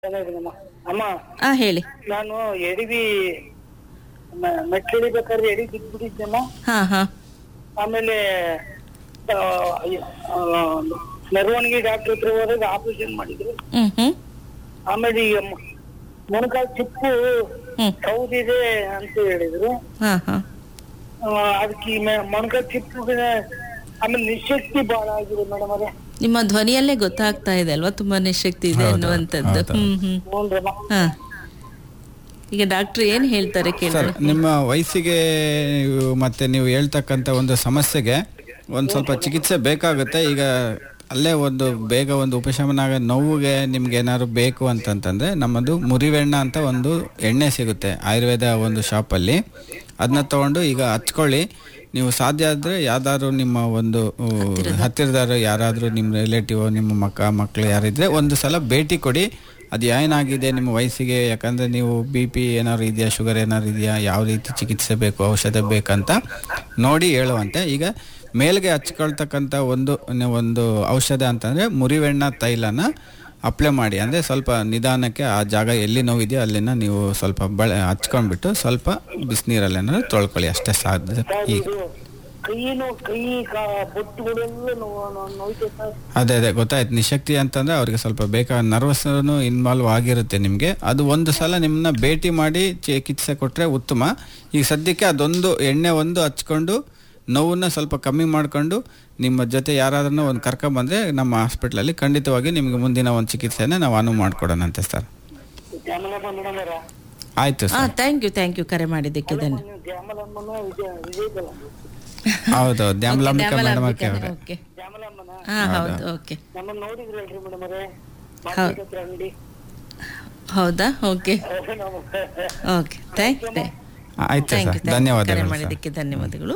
ಚೆನ್ನಾಗಿದ್ದೀನಮ್ಮ ಅಮ್ಮ ಆ ಹೇಳಿ ನಾನು ಎಡವಿ ಮ- ಮೆಟ್ಲಿಳಿಬೇಕಾದ್ರೆ ಎಡಿ ಬಿದ್ದ್ಬಿಟ್ಟಿದ್ದೆಮ್ಮ ಹಾ ಹಾ ಆಮೇಲೆ ಆ, ಆ, ಮೆರವಣಿಗೆ ಡಾಕ್ಟರ್ ಹತ್ರ ಹೋದಾಗ ಆಪರೇಷನ್ ಮಾಡಿದ್ರು ಹ್ಮ್ ಹ್ಮ್ ಆಮೇಲೆ ಈಗ ಮ- ಮೊಣಕಾಲ್ ಚಿಪ್ಪು ಹ್ಮ್ ಸೌದಿದೆ ಅಂತ ಹೇಳಿದ್ರು ಹಾ ಹಾ ಆ, ಅದಕ್ಕೆ ಈ ಮೆ- ಮೊಣಕಾಲ್ ಚಿಪ್ಪುಗೆ ಆಮೇಲೆ ನಿಶಕ್ತಿ ಬಹಳ ಆಗಿದೆ ಮೇಡಮ್ ಅದೇ ನಿಮ್ಮ ಧ್ವನಿಯಲ್ಲೇ ಗೊತ್ತಾಗ್ತಾ ಇದೆ ಅಲ್ವಾ ತುಂಬಾ ನಿಶಕ್ತಿ ಇದೆ ಹೌದು, ಅನ್ನುವಂಥದ್ದು ಹೌದು. ಹ್ಮ್ ಹ್ಮ್ ಹ್ಞೂನ್ರಮ್ಮ ಹಾ ಈಗ ಡಾಕ್ಟರ್ ಏನ್ ಹೇಳ್ತಾರೆ ಸರ್ ಕೇಳಿ ನಿಮ್ಮ ವಯಸ್ಸಿಗೆ ನೀವು ಮತ್ತೆ ನೀವು ಹೇಳ್ತಕ್ಕಂಥ ಒಂದು ಸಮಸ್ಯೆಗೆ ಒಂದು ಸ್ವಲ್ಪ ಚಿಕಿತ್ಸೆ ಬೇಕಾಗುತ್ತೆ ಈಗ ಅಲ್ಲೇ ಒಂದು ಬೇಗ ಒಂದು ಉಪಶಮನ ಆಗೋ ನೋವಿಗೆ ನಿಮ್ಗೆ ಏನಾದ್ರು ಬೇಕು ಅಂತಂತಂದ್ರೆ ನಮ್ಮದು ಮುರಿವೆಣ್ಣ ಅಂತ ಒಂದು ಎಣ್ಣೆ ಸಿಗುತ್ತೆ ಆಯುರ್ವೇದ ಒಂದು ಶಾಪಲ್ಲಿ ಅದನ್ನ ತಗೊಂಡು ಈಗ ಹಚ್ಕೊಳ್ಳಿ ನೀವು ಸಾಧ್ಯ ಆದರೆ ಯಾವ್ದಾದ್ರು ನಿಮ್ಮ ಒಂದು ಉ, ಹತ್ತಿರದವರು ಯಾರಾದರೂ ನಿಮ್ಮ ರಿಲೇಟಿವ್ ನಿಮ್ಮ ಮಕ್ಕ ಮಕ್ಕಳು ಯಾರಿದ್ರೆ ಒಂದು ಸಲ ಭೇಟಿ ಕೊಡಿ ಅದು ಏನಾಗಿದೆ ನಿಮ್ಮ ವಯಸ್ಸಿಗೆ ಯಾಕಂದರೆ ನೀವು ಬಿ ಪಿ ಏನಾದ್ರು ಇದೆಯಾ ಶುಗರ್ ಏನಾದ್ರು ಇದೆಯಾ ಯಾವ ರೀತಿ ಚಿಕಿತ್ಸೆ ಬೇಕು ಔಷಧ ಬೇಕಂತ ನೋಡಿ ಹೇಳುವಂತೆ ಈಗ ಮೇಲ್ಗೆ ಹಚ್ಕೊಳ್ತಕ್ಕಂಥ ಒಂದು ಒಂದು ಔಷಧ ಅಂತಂದರೆ ಮುರಿವೆಣ್ಣ ತೈಲನ ಅಪ್ಲೈ ಮಾಡಿ ಅಂದರೆ ಸ್ವಲ್ಪ ನಿಧಾನಕ್ಕೆ ಆ ಜಾಗ ಎಲ್ಲಿ ನೋವಿದೆಯೋ ಅಲ್ಲಿನ ನೀವು ಸ್ವಲ್ಪ ಬಳೆ ಹಚ್ಕೊಂಡ್ಬಿಟ್ಟು ಸ್ವಲ್ಪ ಬಿಸಿನೀರಲ್ಲಿ ಏನಾದ್ರು ತೊಳ್ಕೊಳ್ಳಿ ಅಷ್ಟೇ ಸಾಧ್ಯ ಈಗ ಇದು ಕೈನು ಕೈ ಕಾ ಬೊಟ್ಟುಗಳೆಲ್ಲ ನೋವು ನೋವು- ನೋಯ್ತೆ ಸರ್ ಅದೇ ಅದೇ ಗೊತ್ತಾಯ್ತು ನಿಶಕ್ತಿ ಅಂತಂದ್ರೆ ಅವ್ರಿಗೆ ಸ್ವಲ್ಪ ಬೇಕಾದ ನರ್ವಸ್ ಇನ್ವಾಲ್ವ್ ಆಗಿರುತ್ತೆ ನಿಮಗೆ ಅದು ಒಂದು ಸಲ ನಿಮ್ಮನ್ನ ಭೇಟಿ ಮಾಡಿ ಚಿಕಿತ್ಸೆ ಕೊಟ್ಟರೆ ಉತ್ತಮ ಈಗ ಸದ್ಯಕ್ಕೆ ಅದೊಂದು ಎಣ್ಣೆ ಒಂದು ಹಚ್ಕೊಂಡು ನೋವನ್ನ ಸ್ವಲ್ಪ ಕಮ್ಮಿ ಮಾಡ್ಕೊಂಡು ನಿಮ್ಮ ಜೊತೆ ಯಾರಾದ್ರೂ ಒಂದು ಕರ್ಕೊಂಬಂದ್ರೆ ನಮ್ಮ ಹಾಸ್ಪಿಟ್ಲಲ್ಲಿ ಖಂಡಿತವಾಗಿ ನಿಮಗೆ ಮುಂದಿನ ಒಂದು ಚಿಕಿತ್ಸೆನ ನಾವು ಅನುವು ಮಾಡಿಕೊಡೋಣಂತೆ ಸರ್ ದ್ಯಾಮಲಮ್ಮ ಮೇಡಮ್ ಅವರ ಆಯ್ತು ಹಾ sir thank you thank you ಕರೆ ಮಾಡಿದ್ದಕ್ಕೆ ಧನ್ಯ ನೀವು ದ್ಯಾಮಲಮ್ಮನ ವಿಜಯ ವಿಜಯದಲ್ಲ ಹೌದು ದ್ಯಾಮಲಾಂಬಿಕಾ ಮೇಡಮ್ ಓಕೆ ಅವರೇ ಓಕೆ ದ್ಯಾಮಲಮ್ಮನ ಹಾ ಹೌದು ಓಕೆ ನಮ್ಮನ್ನ ನೋಡಿದ್ರಲ್ರಿ ಮೇಡಮ್ ಅವರೇ ಮಾರ್ಕೆಟ್ ಹತ್ರ ಅಂಗಡಿ ಹೌದಾ ಓಕೆ ನಾವು ಓಕೆ ಥ್ಯಾಂಕ್ ಆಯ್ತು ಥ್ಯಾಂಕ್ ಸರ್ ಯು ಕರೆ ಧನ್ಯವಾದಗಳು ಸರ್ ಮಾಡಿದ್ದಕ್ಕೆ ಧನ್ಯವಾದಗಳು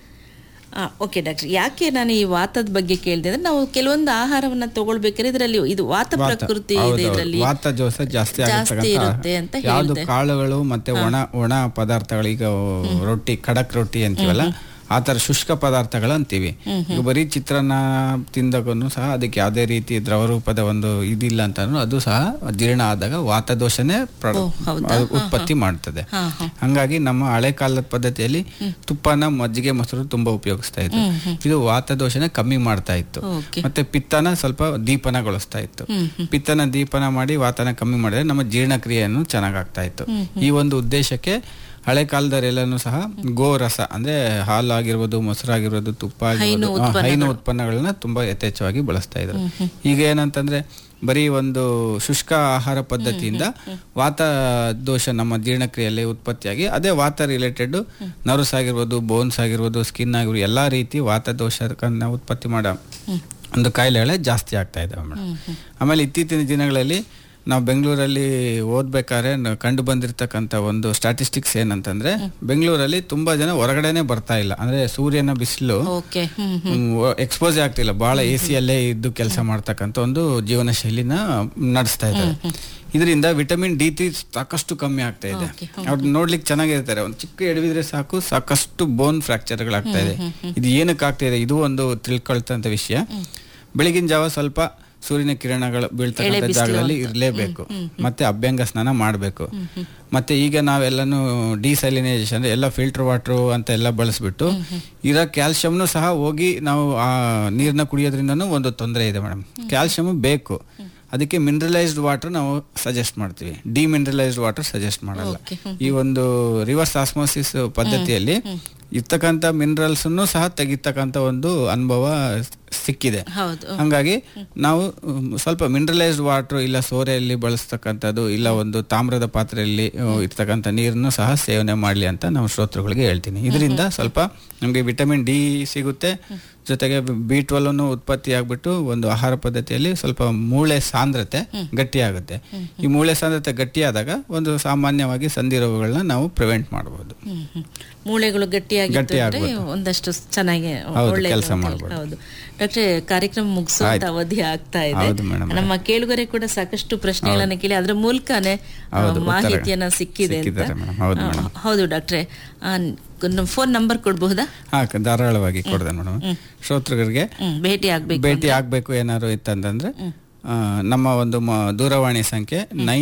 ಓಕೆ ಡಾಕ್ಟರ್ ಯಾಕೆ ನಾನು ಈ ವಾತದ ಬಗ್ಗೆ ಕೇಳಿದೆ ಅಂದ್ರೆ ನಾವು ಕೆಲವೊಂದು ಆಹಾರವನ್ನ ತಗೊಳ್ಬೇಕಾದ್ರೆ ಇದರಲ್ಲಿ ಇದು ವಾತ ವಾತ. ಪ್ರಕೃತಿ ಇದೆ ಹೌದು, ಹೌದು. ಇದರಲ್ಲಿ ವಾತ ದೋಷ ಜಾಸ್ತಿ ಜಾಸ್ತಿ ಇರುತ್ತೆ ಅಂತ ಆಗತಕ್ಕಂಥ ಯಾವ್ದು ಹೇಳ್ದೆ. ಕಾಳುಗಳು ಮತ್ತೆ ಒಣ ಒಣ ಪದಾರ್ಥಗಳು ಈಗ ರೊಟ್ಟಿ ಖಡಕ್ ರೊಟ್ಟಿ ಅಂತೀವಲ್ಲ ಆ ಥರ ಶುಷ್ಕ ಪದಾರ್ಥಗಳು ಅಂತೀವಿ ಈಗ ಬರೀ ಚಿತ್ರಾನ್ನ ತಿಂದಾಗೂ ಸಹ ಅದಕ್ಕೆ ಯಾವುದೇ ರೀತಿ ದ್ರವ ರೂಪದ ಒಂದು ಇದಿಲ್ಲ ಅಂತಾನು ಅದು ಸಹ ಜೀರ್ಣ ಆದಾಗ ವಾತದೋಷನೇ ಪ್ರ- ಓ, ಹೌದಾ? ಅದು ಉತ್ಪತ್ತಿ ಮಾಡ್ತದೆ ಹಾ ಹಾ ಹಂಗಾಗಿ ನಮ್ಮ ಹಳೆ ಕಾಲದ ಪದ್ಧತಿಯಲ್ಲಿ ತುಪ್ಪನ ಮಜ್ಜಿಗೆ ಮೊಸರು ತುಂಬಾ ಉಪಯೋಗಿಸ್ತಾ ಇತ್ತು ಇದು ವಾತದೋಷನ ಕಮ್ಮಿ ಮಾಡ್ತಾ ಇತ್ತು ಓಕೆ ಮತ್ತೆ ಪಿತ್ತನ ಸ್ವಲ್ಪ ದೀಪನಗೊಳಿಸ್ತಾ ಇತ್ತು ಪಿತ್ತನ ದೀಪನ ಮಾಡಿ ವಾತನ ಕಮ್ಮಿ ಮಾಡಿದ್ರೆ ನಮ್ಮ ಜೀರ್ಣಕ್ರಿಯೆಯನ್ನು ಚೆನ್ನಾಗಾಗ್ತಾ ಇತ್ತು ಈ ಒಂದು ಉದ್ದೇಶಕ್ಕೆ ಹಳೆ ಕಾಲದವರೆಲ್ಲನೂ ಸಹ ಗೋರಸ ಅಂದ್ರೆ ಹಾಲು ಆಗಿರ್ಬೋದು ಮೊಸರು ಆಗಿರ್ಬೋದು ತುಪ್ಪ ಆಗಿರ್ಬೋದು ಆ, ಹೈನು ಉತ್ಪನ್ನಗಳನ್ನ ತುಂಬಾ ಯಥೇಚ್ಛವಾಗಿ ಬಳಸ್ತಾ ಇದ್ರು ಈಗ ಏನಂತಂದ್ರೆ ಬರೀ ಒಂದು ಶುಷ್ಕ ಆಹಾರ ಪದ್ಧತಿಯಿಂದ ವಾತ ದೋಷ ನಮ್ಮ ಜೀರ್ಣಕ್ರಿಯೆಯಲ್ಲಿ ಉತ್ಪತ್ತಿಯಾಗಿ ಅದೇ ವಾತ ರಿಲೇಟೆಡ್ ನರ್ವ್ಸ್ ಆಗಿರ್ಬೋದು ಬೋನ್ಸ್ ಆಗಿರ್ಬೋದು ಸ್ಕಿನ್ ಆಗಿರ್ಬೋದು ಎಲ್ಲಾ ರೀತಿ ವಾತ ದೋಷಕನ್ನ ಉತ್ಪತ್ತಿ ಮಾಡೋ ಒಂದು ಕಾಯಿಲೆಗಳೇ ಜಾಸ್ತಿ ಆಗ್ತಾ ಇದಾವೆ ಮೇಡಮ್ ಆಮೇಲೆ ಇತ್ತೀಚಿನ ದಿನಗಳಲ್ಲಿ ನಾವು ಬೆಂಗಳೂರಲ್ಲಿ ಓದ್ಬೇಕಾದ್ರೆ ನ- ಕಂಡು ಬಂದಿರತಕ್ಕಂಥ ಒಂದು ಸ್ಟಾಟಿಸ್ಟಿಕ್ಸ್ ಏನಂತಂದ್ರೆ ಬೆಂಗಳೂರಲ್ಲಿ ತುಂಬಾ ಜನ ಹೊರಗಡೆನೆ ಬರ್ತಾ ಇಲ್ಲ ಅಂದ್ರೆ ಸೂರ್ಯನ ಬಿಸಿಲು ಓಕೆ ಹ್ಮ್ ಎಕ್ಸ್ಪೋಸ್ ಆಗ್ತಿಲ್ಲ ಬಹಳ ಎ ಸಿಯಲ್ಲೇ ಇದ್ದು ಕೆಲಸ ಮಾಡ್ತಕ್ಕಂಥ ಒಂದು ಜೀವನ ಶೈಲಿನ ನಡೆಸ್ತಾ ಇದ್ದಾರೆ ಇದರಿಂದ ವಿಟಮಿನ್ ಡಿ ತ್ರೀ ಸಾಕಷ್ಟು ಕಮ್ಮಿ ಆಗ್ತಾ ಇದೆ ಅವ್ರು ನೋಡ್ಲಿಕ್ಕೆ ಚೆನ್ನಾಗಿರ್ತಾರೆ ಒಂದು ಚಿಕ್ಕ ಎಡವಿದ್ರೆ ಸಾಕು ಸಾಕಷ್ಟು ಬೋನ್ ಫ್ರಾಕ್ಚರ್ಗಳಾಗ್ತಾ ಇದೆ ಇದು ಏನಕ್ಕೆ ಆಗ್ತಾ ಇದೆ ಇದು ಒಂದು ತಿಳ್ಕೊಳ್ತಂತ ವಿಷಯ ಬೆಳಗಿನ ಜಾವ ಸ್ವಲ್ಪ ಸೂರ್ಯನ ಕಿರಣಗಳು ಬೀಳ್ತಕ್ಕಂಥ ಜಾಗದಲ್ಲಿ ಇರಲೇಬೇಕು ಮತ್ತೆ ಅಭ್ಯಂಗ ಸ್ನಾನ ಮಾಡಬೇಕು ಮತ್ತೆ ಈಗ ನಾವೆಲ್ಲನೂ ಡಿಸೈಲಿನೈಸೇಷನ್ ಅಂದ್ರೆ ಎಲ್ಲ ಫಿಲ್ಟರ್ ವಾಟರ್ ಅಂತ ಎಲ್ಲ ಬಳಸ್ಬಿಟ್ಟು ಇರೋ ಕ್ಯಾಲ್ಶಿಯಂನು ಸಹ ಹೋಗಿ ನಾವು ಆ ನೀರನ್ನ ಕುಡಿಯೋದ್ರಿಂದನೂ ಒಂದು ತೊಂದರೆ ಇದೆ ಮೇಡಮ್ ಕ್ಯಾಲ್ಶಿಯಂ ಬೇಕು ಅದಕ್ಕೆ ಮಿನರಲೈಸ್ಡ್ ವಾಟರ್ ನಾವು ಸಜೆಸ್ಟ್ ಮಾಡ್ತೀವಿ ಡಿಮಿನರಲೈಸ್ಡ್ ವಾಟರ್ ಸಜೆಸ್ಟ್ ಮಾಡಲ್ಲ ಈ ಒಂದು ರಿವರ್ಸ್ ಆಸ್ಮೋಸಿಸ್ ಪದ್ಧತಿಯಲ್ಲಿ ಇರ್ತಕ್ಕಂಥ ಮಿನರಲ್ಸ್ ಸಹ ತೆಗಿತಕ್ಕಂಥ ಒಂದು ಅನುಭವ ಸಿಕ್ಕಿದೆ ಹೌದು ಹಂಗಾಗಿ ನಾವು ಮ್, ಸ್ವಲ್ಪ ಮಿನರಲೈಸ್ಡ್ ವಾಟರ್ ಇಲ್ಲ ಸೋರೆಯಲ್ಲಿ ಬಳಸ್ತಕ್ಕಂಥದ್ದು ಇಲ್ಲ ಒಂದು ತಾಮ್ರದ ಪಾತ್ರೆಯಲ್ಲಿ ಆ, ಇರ್ತಕ್ಕಂಥ ನೀರನ್ನು ಸಹ ಸೇವನೆ ಮಾಡಲಿ ಅಂತ ನಾವು ಶ್ರೋತೃಗಳಿಗೆ ಹೇಳ್ತೀನಿ ಇದರಿಂದ ಸ್ವಲ್ಪ ನಮಗೆ ವಿಟಮಿನ್ ಡಿ ಸಿಗುತ್ತೆ ಜೊತೆಗೆ ಬಿ ಟ್ವೆಲ್ವ್ ಉತ್ಪತ್ತಿ ಆಗ್ಬಿಟ್ಟು ಒಂದು ಆಹಾರ ಪದ್ಧತಿಯಲ್ಲಿ ಸ್ವಲ್ಪ ಮೂಳೆ ಸಾಂದ್ರತೆ ಗಟ್ಟಿಯಾಗುತ್ತೆ ಈ ಮೂಳೆ ಸಾಂದ್ರತೆ ಗಟ್ಟಿಯಾದಾಗ ಒಂದು ಸಾಮಾನ್ಯವಾಗಿ ಸಂಧಿ ರೋಗಗಳನ್ನ ನಾವು ಪ್ರಿವೆಂಟ್ ಮಾಡಬಹುದು ಹ್ಮ್, ಹ್ಮ್. ಮೂಳೆಗಳು ಗಟ್ಟಿಯಾಗಿ ಗಟ್ಟಿಯಾಗ್ಬಿಟ್ಟು. ಒಂದಷ್ಟು ಚೆನ್ನಾಗಿ ಹೌದು, ಒಳ್ಳೆಯದು ಕೆಲ್ಸ ಅಂತ ಹೇಳಿ. ಮಾಡ್ಬೋದು. ಹೌದು ಡಾಕ್ಟ್ರೆ ಕಾರ್ಯಕ್ರಮ ಮುಗಿಸುವಂತ ಆಯ್ತು. ಅವಧಿ ಆಗ್ತಾ ಇದೆ ಹೌದು ಮೇಡಮ್. ನಮ್ಮ ಕೇಳುಗರೆ ಕೂಡ ಸಾಕಷ್ಟು ಪ್ರಶ್ನೆಗಳನ್ನ ಕೇಳಿ ಅದರ ಮೂಲಕನೇ ಆ, ಹೌದು, ಉತ್ತರ ಮಾಹಿತಿಯನ್ನ ಸಿಕ್ಕಿದೆ ಅಂತ ಸಿಕ್ಕಿದ್ದಾರೆ ಮೇಡಮ್. ಹೌದು ಆ, ಮೇಡಮ್. ಹೌದು ಡಾಕ್ಟ್ರೆ ಫೋನ್ ನಂಬರ್ ಕೊಡಬಹುದಾ ಹಾ ಕ- ಧಾರಾಳವಾಗಿ ಕೊಡ್ದೆ ಮೇಡಮ್ ಶ್ರೋತೃಗರಿಗೆ ಹ್ಮ್ ಭೇಟಿ ಆಗ್ಬೇಕು ಭೇಟಿ ಆಗ್ಬೇಕು ಏನಾದ್ರು ಇತ್ತಂತಂದ್ರೆ ಆ, ನಮ್ಮ ಒಂದು ಮ- ದೂರವಾಣಿ ಸಂಖ್ಯೆ ನೈನ್